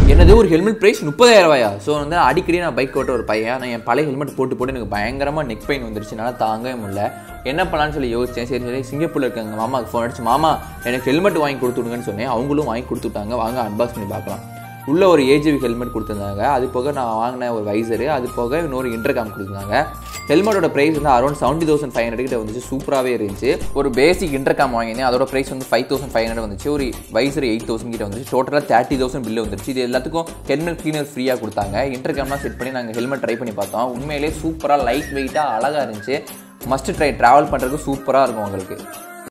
என்னது ஒரு helmet price முப்பதாயிரம் ரூபாயா ஸோ வந்து அடிக்கடி நான் பைக் ஓட்ட ஒரு பையன் நான் என் பழைய ஹெல்மெட் போட்டு போட்டு எனக்கு பயங்கரமாக நெக் பெயின் வந்துருச்சு என்னால் தாங்கவே முடியல என்ன பண்ணலான்னு சொல்லி யோசிச்சேன் சரி சரி சிங்கப்பூரில் இருக்க எங்கள் மாமாவுக்கு ஃபோன் அடிச்சு மாமா எனக்கு ஹெல்மெட் வாங்கி கொடுத்துடுங்கன்னு சொன்னேன் அவங்களும் வாங்கி கொடுத்துட்டாங்க வாங்க அன்பாக்ஸ் பண்ணி பார்க்கலாம் உள்ள ஒரு ஏஜிவி ஹெல்மெட் கொடுத்துருந்தாங்க அது போக நான் வாங்கின ஒரு வைசரு அது போக இன்னொரு இன்டர்காம் கொடுத்துருந்தாங்க ஹெல்மெட்டோட ப்ரைஸ் வந்து around seventy thousand five hundred கிட்ட வந்துச்சு சூப்பராகவே இருந்துச்சு ஒரு பேசிக் இன்டர்காம் வாங்கினேன் அதோட ப்ரைஸ் வந்து ஃபைவ் தௌசண்ட் ஃபைவ் ஹண்ட்ரட் வந்துச்சு ஒரு வைசர் எயிட் தௌசண்ட் கிட்ட வந்துச்சு டோட்டலாக தேர்ட்டி தௌசண்ட் பில்லு வந்துருச்சு இது எல்லாத்துக்கும் ஹெல்மெட் க்ளீனர் ஃப்ரீயாக கொடுத்தாங்க இன்டர்காம்லாம் செட் பண்ணி நாங்கள் ஹெல்மெட் ட்ரை பண்ணி பார்த்தோம் உண்மையிலே சூப்பராக லைட் வெயிட்டாக அழகாக இருந்துச்சு மஸ்ட் ட்ரை ட்ராவல் பண்ணுறதுக்கு சூப்பராக இருக்கும் உங்களுக்கு